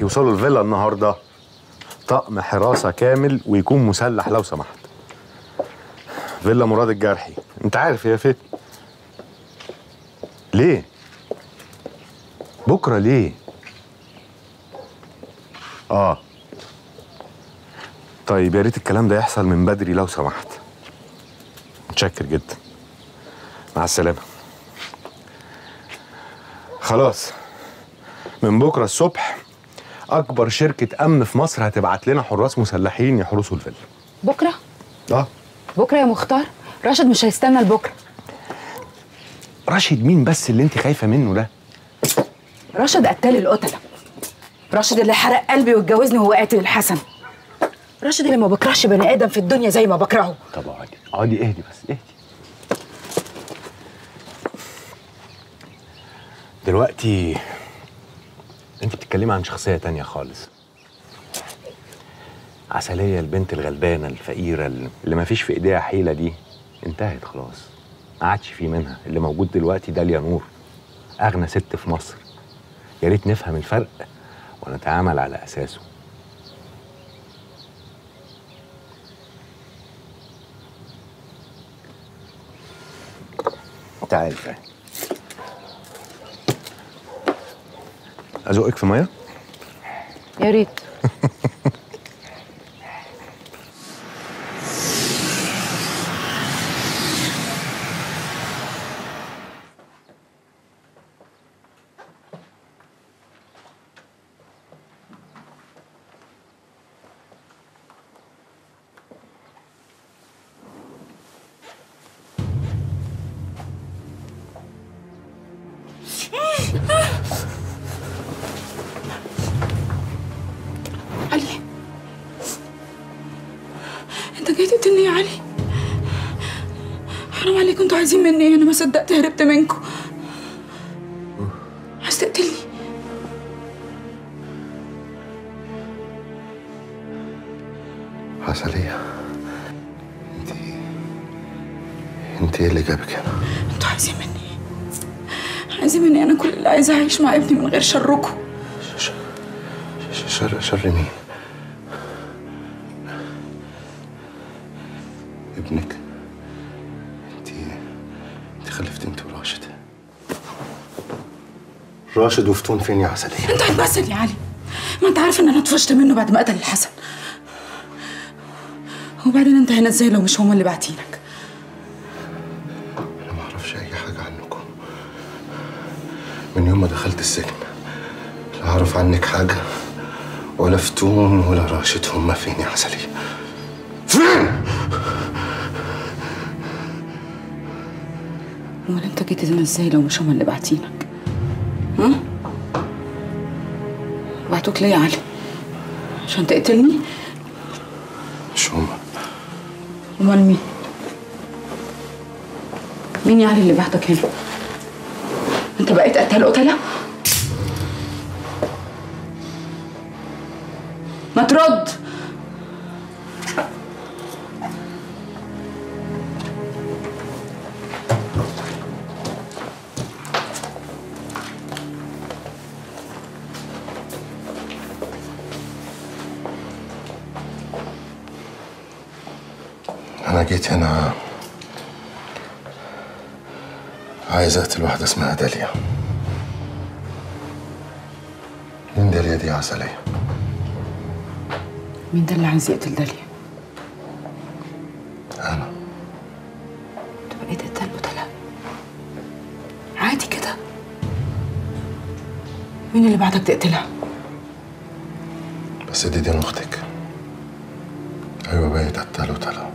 يوصلوا الفيلا النهارده طقم حراسه كامل ويكون مسلح لو سمحت فيلا مراد الجرحي انت عارف يا فت ليه بكره ليه اه طيب يا ريت الكلام ده يحصل من بدري لو سمحت متشكر جدا مع السلامه خلاص من بكره الصبح اكبر شركه امن في مصر هتبعت لنا حراس مسلحين يحرسوا الفيلا بكره اه بكره يا مختار راشد مش هيستنى لبكره راشد مين بس اللي انت خايفه منه ده راشد قتال القتله راشد اللي حرق قلبي واتجوزني وهو قاتل الحسن راشد اللي ما بكرهش بني ادم في الدنيا زي ما بكرهه طب اقعدي اقعدي اهدي بس اهدي دلوقتي انت بتتكلمي عن شخصيه تانية خالص عسلية البنت الغلبانة الفقيرة اللي ما فيش في ايديها حيلة دي انتهت خلاص ما عادش في منها اللي موجود دلوقتي داليا نور أغنى ست في مصر يا ريت نفهم الفرق ونتعامل على أساسه تعالي تعالي أزقك في مية؟ يا ريت علي انت جاي تقتلني يا علي حرام عليكم انتوا عايزين مني ايه انا ما صدقت هربت منكم عايز تقتلني عسلية انت انت ايه اللي جابك هنا؟ انتوا عايزين مني ايه عايزين مني انا كل اللي عايزه اعيش مع ابني من غير شركم ش- شر شر مين؟ ابنك انت انت خلفت انت وراشد راشد وفتون فين يا عسلية؟ انت هتمثل يا علي ما انت عارف ان انا طفشت منه بعد ما قتل الحسن وبعدين انت هنا ازاي لو مش هما اللي باعتينك انا ما اعرفش اي حاجة عنكم من يوم ما دخلت السجن لا اعرف عنك حاجة ولا فتون ولا راشد هما فين يا عسلية؟ فين؟ امال انت جيت هنا ازاي لو مش هما اللي باعتينك ها بعتوك ليه يا علي عشان تقتلني مش هما امال مين مين يا علي اللي بعتك هنا انت بقيت قتال قتله ما ترد أنا جيت هنا عايز أقتل واحدة اسمها داليا مين داليا دي يا عسلية؟ مين ده اللي عايز يقتل داليا أنا انت بقيت قتال قتله عادي كده مين اللي بعتك تقتلها بس دي دين أختك أيوة بقيت قتال وتلا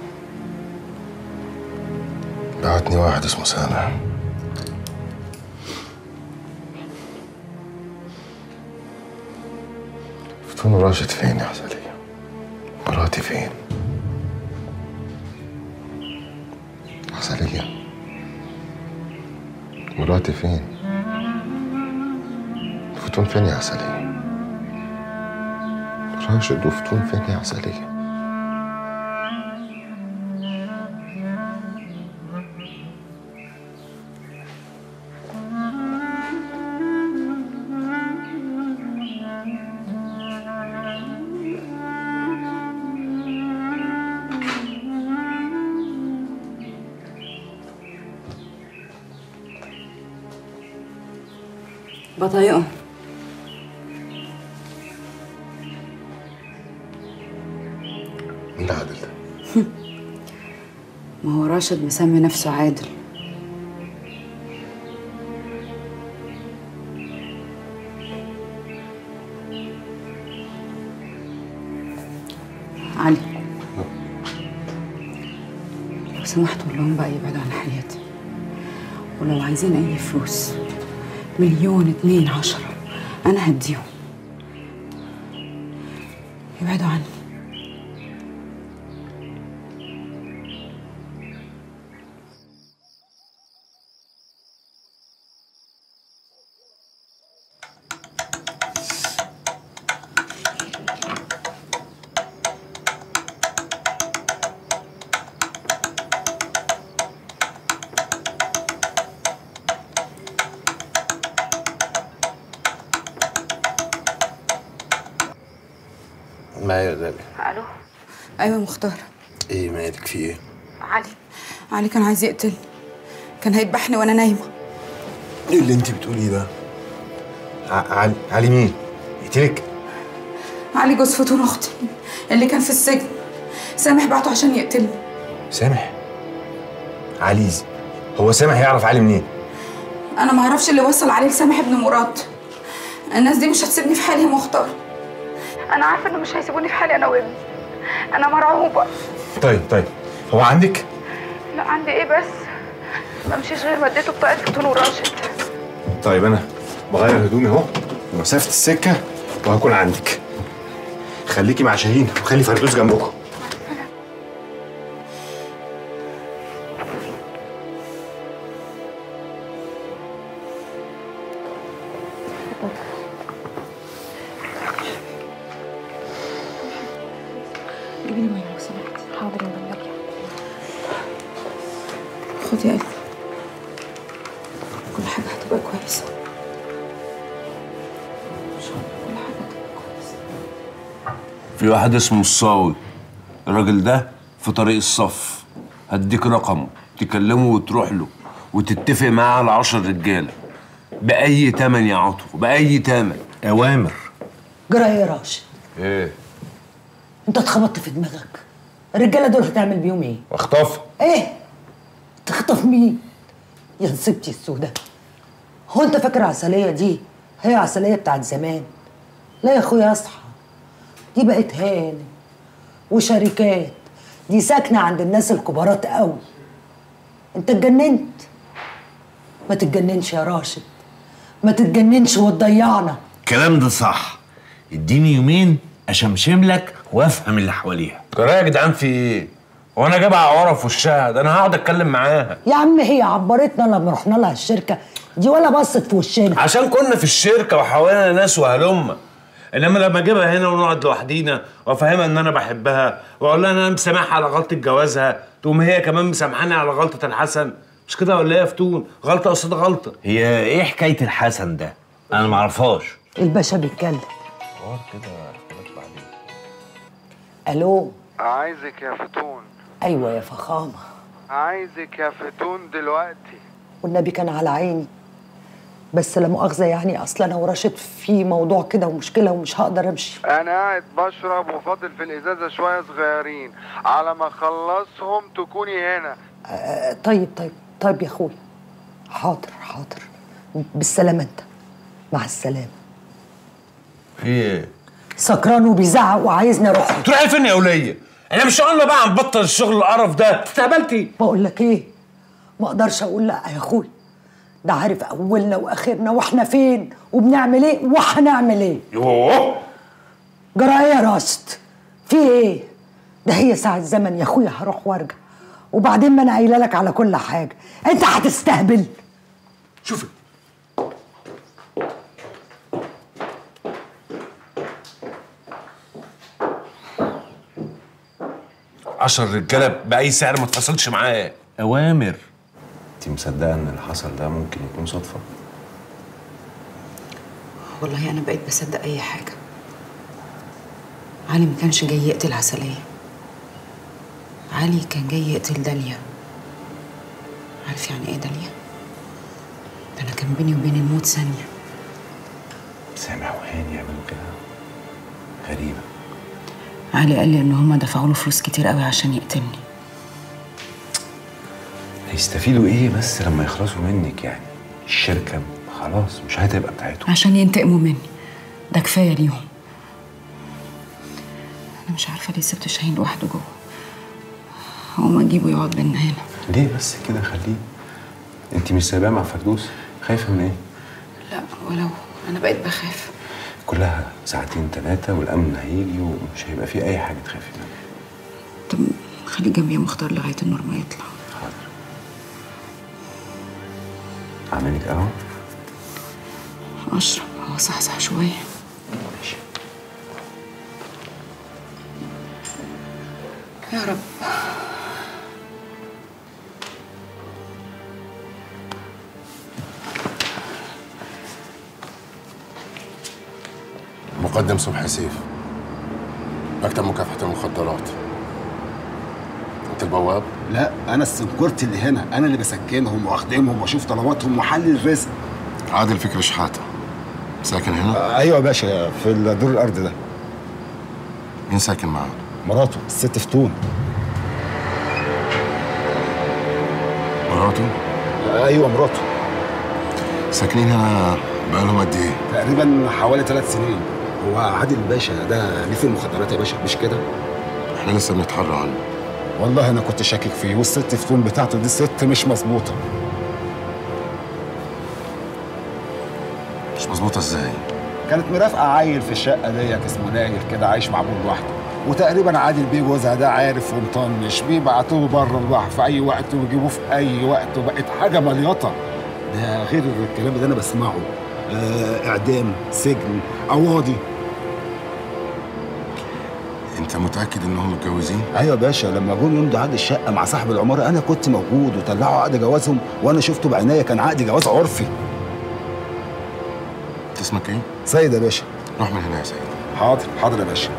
بعتني واحد اسمه سامع فتون راشد فين يا عسلية؟ مراتي فين؟ عسلية مراتي فين؟ فتون فين يا عسلية؟ راشد وفتون فين يا عسلية؟ بطايقهم مين عادل ده؟ ما هو راشد مسمي نفسه عادل علي لو سمحت قول لهم بقى يبعدوا عن حياتي ولو عايزين اي فلوس مليون اتنين عشرة انا هديهم يبعدوا عني معايا يا دالي الو ايوه مختار ايه مالك في ايه؟ علي علي كان عايز يقتلني كان هيذبحني وانا نايمه ايه اللي انت بتقوليه ده؟ ع- علي علي مين؟ يقتلك؟ علي جوز فتون اختي اللي كان في السجن سامح بعته عشان يقتلني سامح علي ز- هو سامح يعرف علي منين؟ انا ما اعرفش اللي وصل عليه لسامح ابن مراد الناس دي مش هتسيبني في حالي يا مختار انا عارفه انه مش هيسيبوني في حالي انا وابني انا مرعوبه طيب طيب هو عندك؟ لا عندي ايه بس ما مشيش غير ما اديته بطاقه فتون وراشد طيب انا بغير هدومي اهو مسافة السكة وهكون عندك خليكي مع شاهين وخلي فردوس جنبكم جيبي لي ميه لو سمحتي حاضر يا ملاكي خدي يا قلبي كل حاجه هتبقى كويسه ان شاء الله كل حاجه هتبقى كويسه في واحد اسمه الصاوي الراجل ده في طريق الصف هديك رقمه تكلمه وتروح له وتتفق معاه على عشر رجاله بأي تمن يا عطو بأي تمن أوامر جرى ايه يا راشد؟ ايه انت اتخبطت في دماغك الرجاله دول هتعمل بيهم ايه؟ واخطف ايه؟ تخطف مين؟ يا نصيبتي السوداء هو انت فاكر عسلية دي هي عسلية بتاعت زمان لا يا اخويا اصحى دي بقت هانم وشركات دي ساكنة عند الناس الكبارات قوي انت اتجننت ما تتجننش يا راشد ما تتجننش وتضيعنا الكلام ده صح اديني يومين اشمشم لك وافهم اللي حواليها جرايه يا جدعان في ايه؟ هو انا جايب عواره في وشها ده انا هقعد اتكلم معاها يا عم هي عبرتنا لما رحنا لها الشركة دي ولا بصت في وشنا عشان كنا في الشركه وحوالينا ناس وهلمه انما لما اجيبها هنا ونقعد لوحدينا وافهمها ان انا بحبها واقول لها ان انا مسامحها على غلطه جوازها تقوم هي كمان مسامحاني على غلطه الحسن مش كده ولا ايه يا فتون غلطه قصاد غلطه هي ايه حكايه الحسن ده انا معرفهاش الباشا بيتكلم الو عايزك يا فتون ايوه يا فخامه عايزك يا فتون دلوقتي والنبي كان على عيني بس لا مؤاخذه يعني اصل انا وراشد في موضوع كده ومشكله ومش هقدر امشي انا قاعد بشرب وفاضل في الازازه شويه صغيرين على ما اخلصهم تكوني هنا آه طيب طيب طيب يا اخويا حاضر حاضر بالسلامه انت مع السلامه في ايه؟ سكران وبيزعق وعايزني اروح له. تروحي فين يا وليه؟ انا مش قلنا بقى نبطل الشغل القرف ده استهبلتي بقول لك ايه ما اقدرش اقول لا يا اخويا ده عارف اولنا واخرنا واحنا فين وبنعمل ايه وهنعمل ايه يوه جرى ايه يا راشد في ايه ده هي ساعة زمن يا اخويا هروح وارجع وبعدين ما انا قايله لك على كل حاجه انت هتستهبل شوفي عشر رجاله باي سعر ما اتفصلش معاه اوامر انت مصدقه ان اللي حصل ده ممكن يكون صدفه والله انا بقيت بصدق اي حاجه علي ما كانش جاي يقتل عسليه علي كان جاي يقتل داليا عارف يعني ايه داليا ده انا كان بيني وبين الموت ثانيه سامح وهاني يعملوا كده غريبة علي قال لي ان هما دفعوا له فلوس كتير قوي عشان يقتلني هيستفيدوا ايه بس لما يخلصوا منك يعني الشركة خلاص مش هتبقى بتاعتهم عشان ينتقموا مني ده كفايه ليهم انا مش عارفه ليه سبت شاهين لوحده جوه هقوم اجيبه يقعد بينا هنا ليه بس كده خليه انت مش سايباه مع فردوس خايفة من ايه لا ولو انا بقيت بخاف كلها ساعتين ثلاثة والأمن هيجي ومش هيبقى فيه أي حاجة تخافي منها طب خلي جنبي يا مختار لغايه النور ما يطلع حاضر أعملك قهوة اشرب هو صحصح شويه ماشي يا رب مقدم صبحي سيف مكتب مكافحة المخدرات انت البواب؟ لا انا السنكورت اللي هنا انا اللي بسكنهم واخدمهم واشوف طلباتهم واحلل الرزق عادل فكر شحاتة ساكن هنا؟ ايوه يا باشا في الدور الارض ده مين ساكن معاه؟ مراته الست فتون مراته؟ ايوه مراته ساكنين هنا بقالهم قد ايه؟ تقريبا حوالي ثلاث سنين هو عادل باشا ده ليه في المخدرات يا باشا مش كده احنا لسه بنتحرى عنه والله انا كنت شاكك فيه والست فتون بتاعته دي ست مش مظبوطه مش مظبوطة ازاي؟ كانت مرافقه عيل في الشقه ديت اسمه نايل كده عايش مع ابوه لوحده وتقريبا عادل بيه جوزها ده عارف ومطنش بيبعتوه بره البحر في اي وقت ويجيبوه في اي وقت وبقت حاجه مليطه ده غير الكلام اللي انا بسمعه آه اعدام سجن قواضي انت متأكد انهم متجوزين؟ ايوه يا باشا لما جم يمضوا عقد الشقه مع صاحب العماره انا كنت موجود وطلعوا عقد جوازهم وانا شفته بعناية كان عقد جواز عرفي انت اسمك ايه؟ سيد يا باشا روح من هنا يا سيد حاضر حاضر يا باشا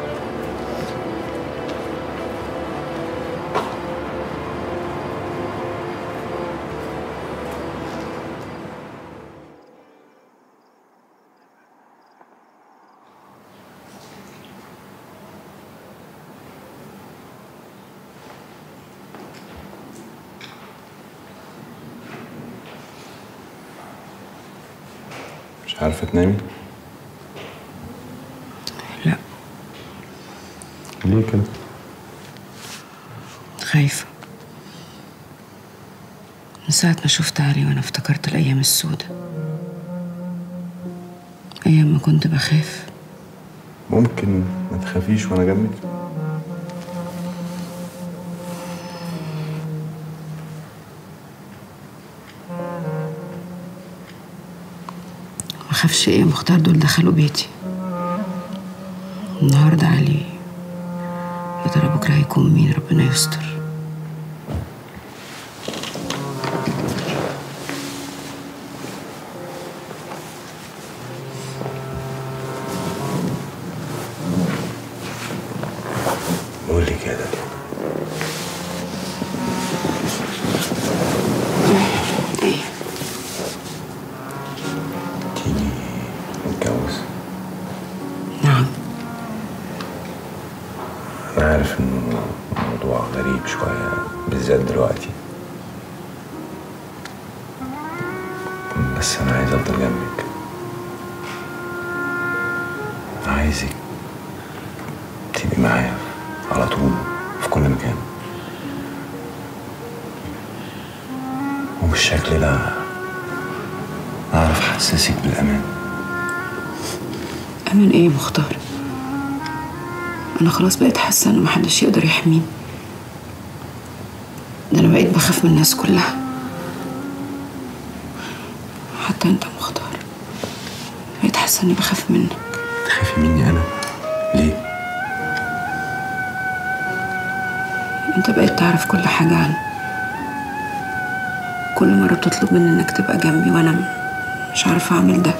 مش عارفة تنامي لا ليه كده خايفه من ساعه ما شفت علي وانا افتكرت الايام السودة ايام ما كنت بخاف ممكن ما تخافيش وأنا جنبك ما خافش ايه يا مختار دول دخلوا بيتي النهارده علي يا ترى بكره هيكون مين ربنا يستر قول لي كده ايه تيجي نتجوز نعم أنا عارف إنه موضوع غريب شوية بالذات دلوقتي بس أنا عايز أفضل جنبك عايزك تبقي معايا على طول في كل مكان وبالشكل ده أعرف أحسسك بالأمان امان ايه يا مختار انا خلاص بقيت حاسه ان محدش يقدر يحميني ده انا بقيت بخاف من الناس كلها حتى انت مختار بقيت حاسه اني بخاف منك تخافي مني أنا ليه؟ انت بقيت تعرف كل حاجه عني كل مره بتطلب مني انك تبقى جنبي وانا م- مش عارفه اعمل ده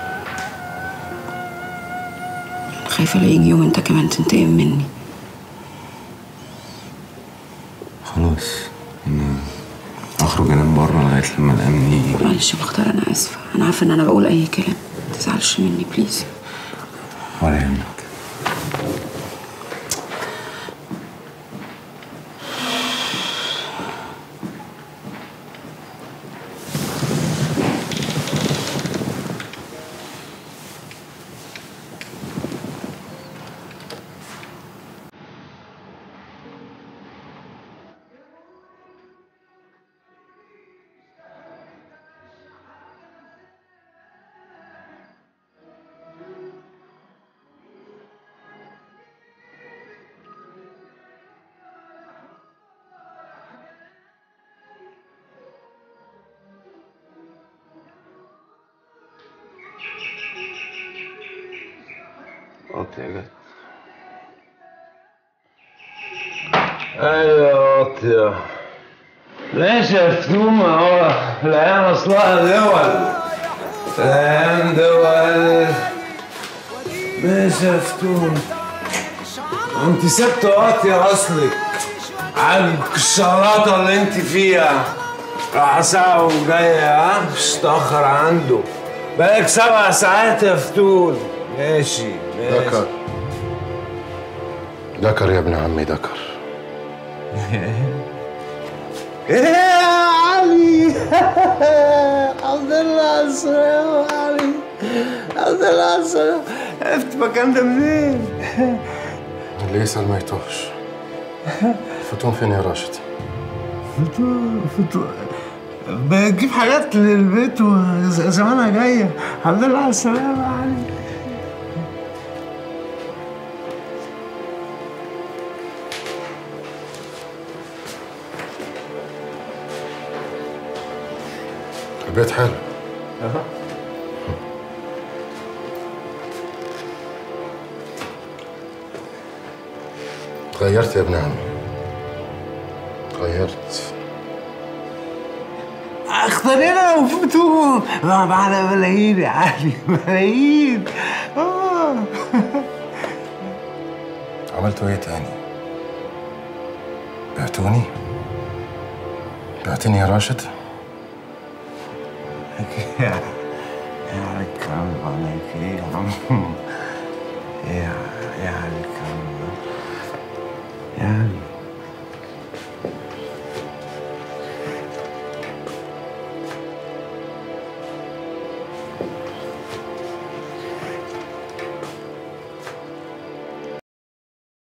خايفه لا يجي يوم انت كمان تنتقم مني خلاص أنا أخرج أنام بره لغاية لما الأمن يجي معلش يا مختار انا اسفه انا عارفه ان انا بقول اي كلام تزعلش مني بليز ولا يهمك واطي يا جد ايوه واطية ماشي يا فتومة اهو العيال اصلها دول العيال دول ماشي يا فتومة انت ست واطية اصلك عاجبك الشراطة اللي انت فيها راح ساعة وجاية ها مش تأخر عنده بقالك سبع ساعات يا فتون ماشي ماشي ذكر ذكر يا ابن عمي ذكر ايه يا علي الحمد لله على السلامة يا علي الحمد لله على السلامة عرفت المكان ده منين؟ اللي يسأل ما يتوهش الفتون فين يا راشد فطور فطور بجيب حاجات للبيت وزمانها جاية الحمد لله على السلامة يا علي البيت حلو تغيرت يا ابن عمي تغيرت اختارينا وفتون ما معنا ملايين يا علي ملايين آه. عملتوا ايه تاني؟ بعتوني؟ بعتني يا راشد؟ يا يا علي الكرم عليك ايه يا عم يا يا علي الكرم يا علي